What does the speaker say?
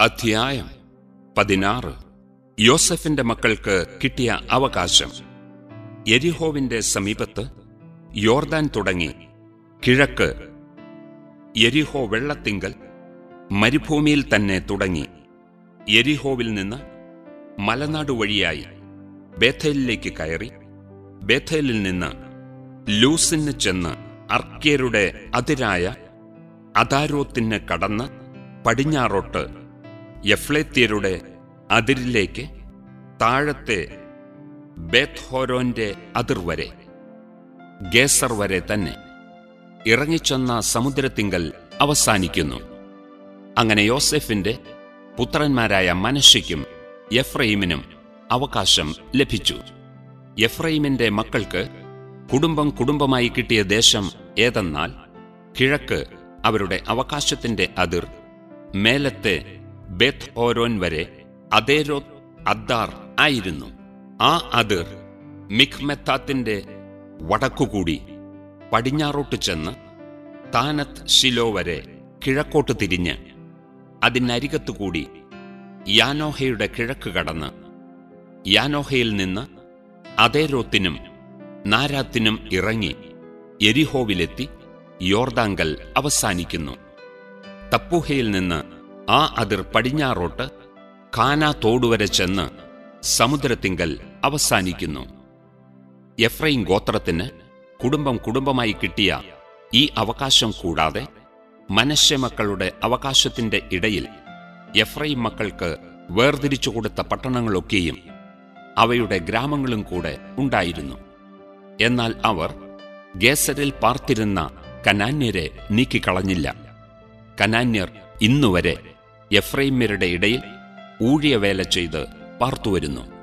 അധ്യായം പതിനാറ് യോസഫിന്റെ മക്കൾക്ക് കിട്ടിയ അവകാശം യെരിഹോവിന്റെ സമീപത്ത് യോർദാൻ തുടങ്ങി കിഴക്ക് യെരിഹോ വെള്ളത്തിങ്കൽ മരുഭൂമിയിൽ തന്നെ തുടങ്ങി യെരിഹോവിൽ നിന്ന് മലനാട് വഴിയായി ബേഥേലിലേക്ക് കയറി ബേഥേലിൽ നിന്ന് ലൂസിന് ചെന്ന് അർക്യരുടെ അതിരായ അദാരോത്തിന് കടന്ന് പടിഞ്ഞാറോട്ട് യഫ്ലേത്യരുടെ അതിരിലേക്ക് താഴത്തെ ബേത്ത്ഹോരോന്റെ അതിർ വരെ ഗേസർ വരെ തന്നെ ഇറങ്ങിച്ചെന്ന സമുദ്രത്തിങ്കൽ അവസാനിക്കുന്നു അങ്ങനെ യോസെഫിന്റെ പുത്രന്മാരായ മനശ്ശയ്ക്കും എഫ്രൈമിനും അവകാശം ലഭിച്ചു എഫ്രൈമിന്റെ മക്കൾക്ക് കുടുംബം കുടുംബമായി കിട്ടിയ ദേശം ഏതെന്നാൽ കിഴക്ക് അവരുടെ അവകാശത്തിന്റെ അതിർ മേലത്തെ ബെത്ത് ഓരോൻ വരെ അതേരോ അദ്ദാർ ആയിരുന്നു ആ അതിർ മിഖ്മെത്താത്തിന്റെ വടക്കുകൂടി പടിഞ്ഞാറോട്ട് ചെന്ന് താനത്ത് ശിലോ വരെ കിഴക്കോട്ട് തിരിഞ്ഞ് അതിനരികത്തുകൂടി യാനോഹയുടെ കിഴക്ക് കടന്ന് യാനോഹയിൽ നിന്ന് അതേരോത്തിനും നാരാത്തിനും ഇറങ്ങി എരിഹോവിലെത്തി യോർദാങ്കൽ അവസാനിക്കുന്നു തപ്പൂഹയിൽ നിന്ന് ആ അതിർ പടിഞ്ഞാറോട്ട് കാന തോടുവരെ ചെന്ന് സമുദ്രത്തിങ്കൽ അവസാനിക്കുന്നു എഫ്രൈം ഗോത്രത്തിന് കുടുംബം കുടുംബമായി കിട്ടിയ ഈ അവകാശം കൂടാതെ മനശ്ശെ മക്കളുടെ അവകാശത്തിന്റെ ഇടയിൽ എഫ്രൈം മക്കൾക്ക് വേർതിരിച്ചു കൊടുത്ത പട്ടണങ്ങളൊക്കെയും അവയുടെ ഗ്രാമങ്ങളും കൂടെ ഉണ്ടായിരുന്നു എന്നാൽ അവർ ഗേസരിൽ പാർത്തിരുന്ന കനാന്യരെ നീക്കിക്കളഞ്ഞില്ല കനാന്യർ ഇന്നുവരെ എഫ്രൈമ്യരുടെ ഇടയിൽ ഊഴിയവേല ചെയ്ത് പാർത്തുവരുന്നു